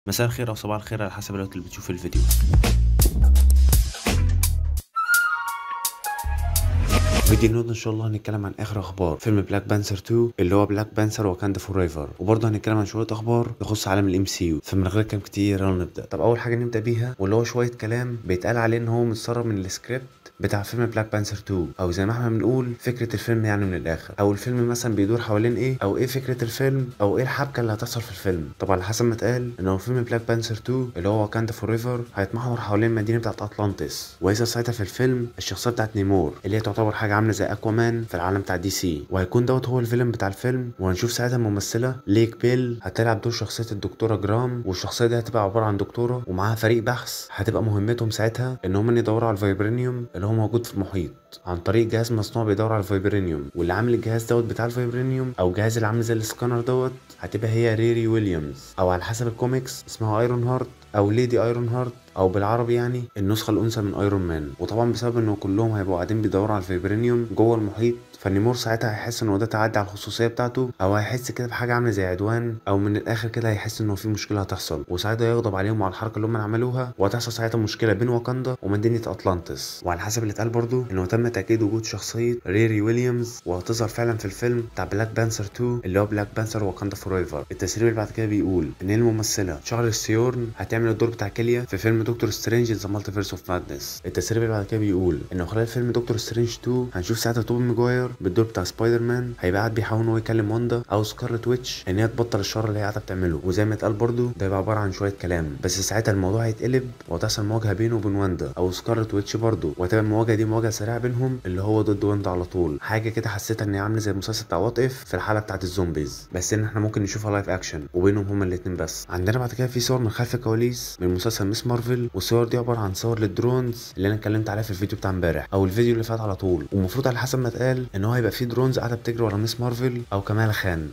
مساء الخير او صباح الخير على حسب الوقت اللي بتشوف الفيديو فيديو النهارده ان شاء الله هنتكلم عن اخر اخبار فيلم بلاك بانثر 2 اللي هو بلاك بانثر واكاندا فور ايفر وبرضه هنتكلم عن شويه اخبار تخص عالم الام سي يو فمن غير كلام كتير يلا نبدا طب اول حاجه نبدا بيها واللي هو شويه كلام بيتقال عليه ان هو متسرب من السكريبت بتاع فيلم بلاك بانثر 2 او زي ما احنا بنقول فكره الفيلم يعني من الاخر او الفيلم مثلا بيدور حوالين ايه او ايه فكره الفيلم او ايه الحبكه اللي هتحصل في الفيلم طبعا على حسب ما اتقال ان هو فيلم بلاك بانثر 2 اللي هو واكاندا فور ايفر هيتمحور حوالين المدينه بتاعت اطلانتس وهيظهر ساعتها في الفيلم الشخصيه بتاعت نيمور اللي هي تعتبر حاجه عامله زي اكوامان في العالم بتاع دي سي وهيكون دوت هو الفيلم بتاع الفيلم وهنشوف ساعتها الممثله ليك بيل هتلعب دور شخصيه الدكتوره جرام والشخصيه دي هتبقى عباره عن دكتوره ومعاها فريق بحث هتبقى مهمتهم ساعتها ان هم يدوروا على الفايبرينيوم اللي هو موجود في المحيط عن طريق جهاز مصنوع بيدور على الفايبرينيوم واللي عامل الجهاز دوت بتاع الفايبرينيوم او الجهاز اللي عامل زي السكانر دوت هتبقى هي ريري ويليامز او على حسب الكوميكس اسمها ايرون هارت او ليدي ايرون هارت او بالعربي يعني النسخه الانثى من ايرون مان وطبعا بسبب انه كلهم هيبقوا قاعدين بيدوروا على الفايبرينيوم جوه المحيط فنيمور ساعتها هيحس ان هو ده تعدي على الخصوصيه بتاعته او هيحس كده بحاجه عامله زي عدوان او من الاخر كده هيحس انه في مشكله هتحصل وساعتها يغضب عليهم على الحركه اللي هم عملوها وهتحصل ساعتها مشكله بين واكاندا ومدينه اطلانتس وعلى حسب اللي اتقال برضه انه تم تاكيد وجود شخصيه ريري ويليامز وهتظهر فعلا في الفيلم بتاع بلاك بانثر 2 اللي هو بلاك بانثر واكاندا فور ايفر التسريب اللي بعد كده بيقول ان هي الممثله شارلز سيورن هتعمل الدور بتاع كيليا في فيلم دكتور سترينج ذا مالتيفيرس اوف مادنس التسريب اللي بعد كده بيقول انه خلال فيلم دكتور سترينج 2 هنشوف ساعتها توبي ماجواير بالدور بتاع سبايدر مان هيبقى قاعد بيحاول ان هو يكلم واندا او سكارلت ويتش ان هي تبطل الشر اللي هي قاعده بتعمله وزي ما اتقال برضه ده هيبقى عباره عن شويه كلام بس ساعتها الموضوع هيتقلب وهتحصل مواجهه بينه وبين واندا او سكارلت ويتش برضه وهتبقى المواجهه دي مواجهه سريعه بينهم اللي هو ضد واندا على طول حاجه كده حسيتها ان هي عامله زي المسلسل بتاع وات اف في الحاله بتاعت الزومبيز بس ان احنا ممكن نشوفها لايف اكشن وبينهم هما الاثنين بس عندنا بعد كده في صور من خلف الكواليس من مسلسل ميس مارفل والصور دي عباره عن صور للدرونز اللي انا اتكلمت عليها في الفيديو بتاع امبارح او الفيديو اللي فات على طول والمفروض على حسب ما اتقال ان هو هيبقى فيه درونز قاعده بتجري ورا ميس مارفل او كمال خان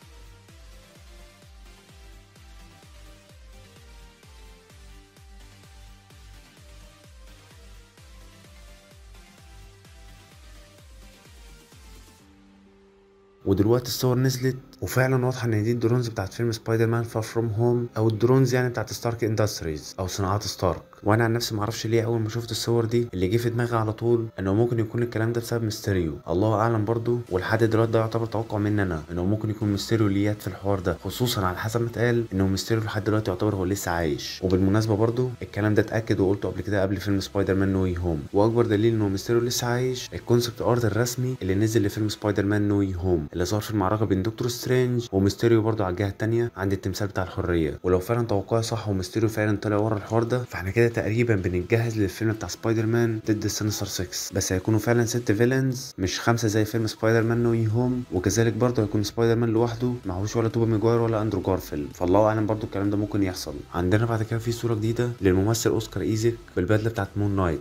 ودلوقتي الصور نزلت وفعلا واضحه ان دي الدرونز بتاعت فيلم سبايدر مان فار فروم هوم او الدرونز يعني بتاعت ستارك اندستريز او صناعات ستارك وانا عن نفسي معرفش ليه اول ما شفت الصور دي اللي جه في دماغي على طول انه ممكن يكون الكلام ده بسبب ميستيريو الله اعلم برضو ولحد دلوقتي ده يعتبر توقع مني انا انه ممكن يكون ميستيريو ليات في الحوار ده خصوصا على حسب ما اتقال انه ميستيريو لحد دلوقتي يعتبر هو لسه عايش وبالمناسبه برضو الكلام ده اتاكد وقلته قبل كده قبل فيلم سبايدر مان نو هوم واكبر دليل انه ميستيريو لسه عايش الكونسبت ارت الرسمي اللي نزل لفيلم سبايدر مان نو هوم اللي ظهر في المعركه بين دكتور سترينج وميستيريو برضو على الجهه الثانيه عند التمثال بتاع الحريه ولو فعلا توقعي صح وميستيريو فعلا طلع ورا الحوار ده فاحنا كده تقريبا بنتجهز للفيلم بتاع سبايدر مان ضد السينستر 6 بس هيكونوا فعلا ست فيلنز مش خمسه زي فيلم سبايدر مان نو هوم وكذلك برضه هيكون سبايدر مان لوحده معهوش ولا توبي ماجواير ولا اندرو جارفيلد فالله اعلم برضه الكلام ده ممكن يحصل عندنا بعد كده في صوره جديده للممثل اوسكار ايزك بالبدله بتاعت مون نايت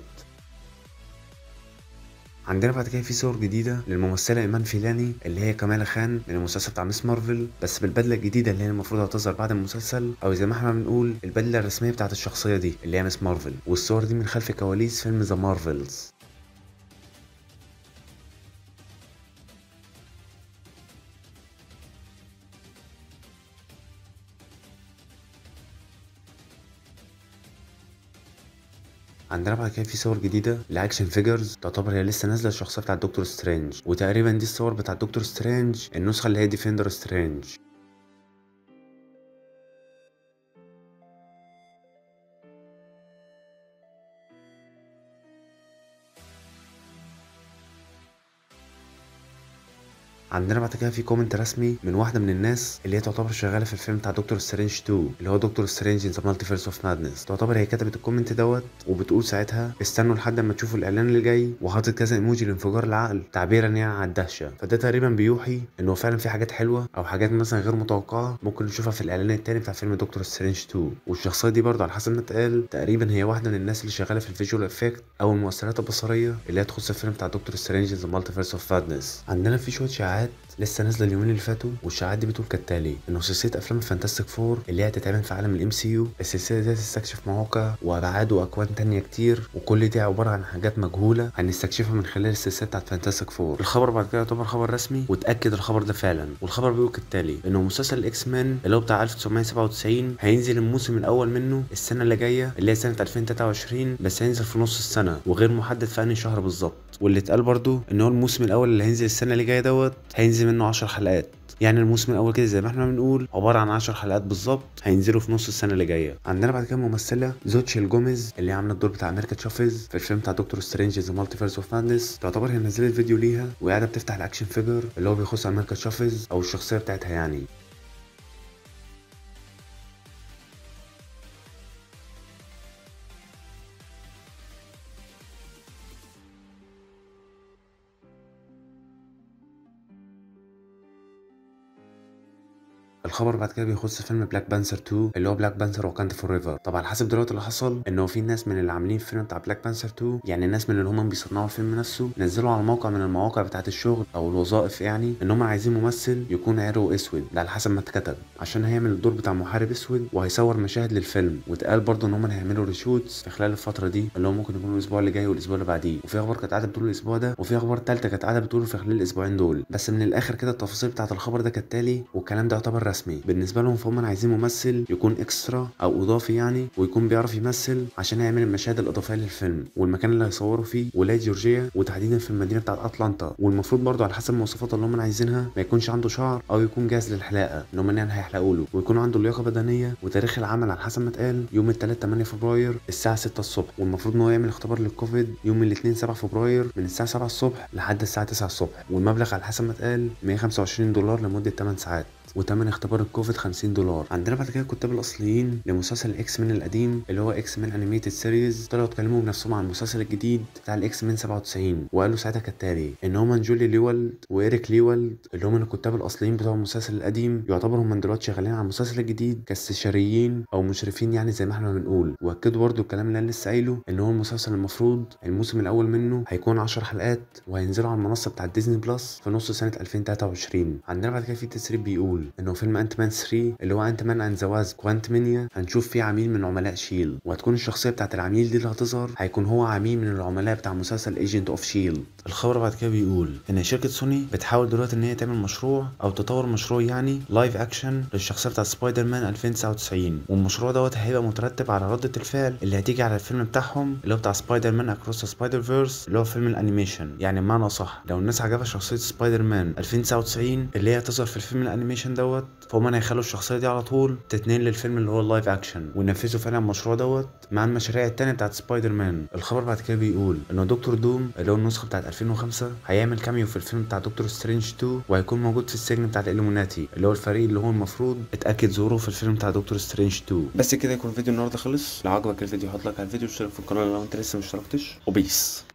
عندنا بعد كده في صور جديدة للممثلة إيمان فيلاني اللي هي كمالة خان من المسلسل بتاع ميس مارفل بس بالبدلة الجديدة اللي هي المفروض هتظهر بعد المسلسل أو زي ما احنا بنقول البدلة الرسمية بتاعت الشخصية دي اللي هي ميس مارفل والصور دي من خلف كواليس فيلم ذا مارفلز عندنا بعد كده في صور جديدة لأكشن فيجرز تعتبر هي لسه نازلة الشخصية بتاعت دكتور سترينج وتقريبا دي الصور بتاعت دكتور سترينج النسخة اللي هي ديفندر سترينج عندنا بعد كده في كومنت رسمي من واحده من الناس اللي هي تعتبر شغاله في الفيلم بتاع دكتور سترينج 2 اللي هو دكتور سترينج ان ذا مالتيفيرس اوف مادنس تعتبر هي كتبت الكومنت دوت وبتقول ساعتها استنوا لحد ما تشوفوا الاعلان اللي جاي وحاطط كذا ايموجي لانفجار العقل تعبيرا يعني عن الدهشه فده تقريبا بيوحي انه فعلا في حاجات حلوه او حاجات مثلا غير متوقعه ممكن نشوفها في الاعلان التاني بتاع فيلم دكتور سترينج 2 والشخصيه دي برضه على حسب ما اتقال تقريبا هي واحده من الناس اللي شغاله في الفيجوال افكت او المؤثرات البصريه اللي هي تخص الفيلم بتاع دكتور سترينج ذا مالتيفيرس اوف مادنس عندنا في شويه شائعات اشاعات لسه نازله اليومين اللي فاتوا والشائعات دي بتقول كالتالي انه سلسله افلام الفانتاستيك فور اللي هي هتتعمل في عالم الام سي يو السلسله دي هتستكشف مواقع وابعاد واكوان تانية كتير وكل دي عباره عن حاجات مجهوله هنستكشفها من خلال السلسله بتاعت فانتاستيك فور الخبر بعد كده يعتبر خبر رسمي وتاكد الخبر ده فعلا والخبر بيقول كالتالي انه مسلسل الاكس مان اللي هو بتاع 1997 هينزل الموسم الاول منه السنه اللي جايه اللي هي سنه 2023 بس هينزل في نص السنه وغير محدد في انهي شهر بالظبط واللي اتقال برضو ان هو الموسم الاول اللي هينزل السنه اللي جايه دوت هينزل منه 10 حلقات يعني الموسم الاول كده زي ما احنا بنقول عباره عن 10 حلقات بالظبط هينزلوا في نص السنه اللي جايه عندنا بعد كده ممثله زوتشيل جوميز اللي عامله الدور بتاع امريكا تشافيز في الفيلم بتاع دكتور سترينج ذا مالتيفيرس اوف مادنس تعتبر هي نزلت فيديو ليها وقاعده بتفتح الاكشن فيجر اللي هو بيخص امريكا تشافيز او الشخصيه بتاعتها يعني الخبر بعد كده بيخص فيلم بلاك بانثر 2 اللي هو بلاك بانثر واكاندا فور ايفر طبعا على حسب دلوقتي اللي حصل ان هو في ناس من اللي عاملين الفيلم بتاع بلاك بانثر 2 يعني الناس من اللي هم بيصنعوا الفيلم نفسه نزلوا على موقع من المواقع بتاعه الشغل او الوظائف يعني ان هم عايزين ممثل يكون عرقه اسود ده على حسب ما اتكتب عشان هيعمل الدور بتاع محارب اسود وهيصور مشاهد للفيلم واتقال برضه ان هم هيعملوا ريشوتس في خلال الفتره دي اللي هو ممكن يكون الاسبوع اللي جاي والاسبوع اللي بعديه وفي اخبار كانت قاعده بتقول الاسبوع ده وفي اخبار ثالثه كانت قاعده بتقول في خلال الاسبوعين دول بس من الاخر كده التفاصيل بتاعه الخبر ده كالتالي والكلام ده يعتبر رسمي بالنسبه لهم فهم عايزين ممثل يكون اكسترا او اضافي يعني ويكون بيعرف يمثل عشان يعمل المشاهد الاضافيه للفيلم والمكان اللي هيصوروا فيه ولايه جورجيا وتحديدا في المدينه بتاعت اتلانتا والمفروض برضه على حسب المواصفات اللي هم عايزينها ما يكونش عنده شعر او يكون جاهز للحلاقه ان هم يعني هيحلقوا له ويكون عنده لياقه بدنيه وتاريخ العمل على حسب ما اتقال يوم الثلاث 8 فبراير الساعه 6 الصبح والمفروض ان هو يعمل اختبار للكوفيد يوم الاثنين 7 فبراير من الساعه 7 الصبح لحد الساعه 9 الصبح والمبلغ على حسب ما اتقال 125 دولار لمده 8 ساعات وتمن اختبار الكوفيد 50 دولار عندنا بعد كده الكتاب الاصليين لمسلسل اكس مان القديم اللي هو اكس مان انيميتد سيريز طلعوا اتكلموا بنفسهم عن المسلسل الجديد بتاع الاكس مان 97 وقالوا ساعتها كالتالي ان هما جولي ليولد وايريك ليولد اللي هم الكتاب الاصليين بتوع المسلسل القديم يعتبروا هم دلوقتي شغالين على المسلسل الجديد كاستشاريين او مشرفين يعني زي ما احنا بنقول واكدوا برضو الكلام اللي انا لسه قايله ان هو المسلسل المفروض الموسم الاول منه هيكون 10 حلقات وهينزلوا على المنصه بتاعت ديزني بلس في نص سنه 2023 عندنا بعد كده في تسريب بيقول انه فيلم انت مان 3 اللي هو انت مان اند زواز كوانتمينيا هنشوف فيه عميل من عملاء شيلد وهتكون الشخصيه بتاعت العميل دي اللي هتظهر هيكون هو عميل من العملاء بتاع مسلسل ايجنت اوف شيلد الخبر بعد كده بيقول ان شركه سوني بتحاول دلوقتي ان هي تعمل مشروع او تطور مشروع يعني لايف اكشن للشخصيه بتاعت سبايدر مان 2099 والمشروع دوت هيبقى مترتب على رده الفعل اللي هتيجي على الفيلم بتاعهم اللي هو بتاع سبايدر مان اكروس سبايدر فيرس اللي هو فيلم الانيميشن يعني بمعنى صح لو الناس عجبها شخصيه سبايدر مان 2099 اللي هي هتظهر في الفيلم الانيميشن دوت فهم هيخلوا الشخصيه دي على طول تتنقل للفيلم اللي هو اللايف اكشن وينفذوا فعلا المشروع دوت مع المشاريع التانية بتاعت سبايدر مان الخبر بعد كده بيقول ان دكتور دوم اللي هو النسخه بتاعت 2005 هيعمل كاميو في الفيلم بتاع دكتور سترينج 2 وهيكون موجود في السجن بتاع الالومناتي اللي هو الفريق اللي هو المفروض اتاكد ظهوره في الفيلم بتاع دكتور سترينج 2 بس كده يكون الفيديو النهارده خلص لو عجبك الفيديو حط لايك على الفيديو واشترك في القناه لو انت لسه مشتركتش وبيس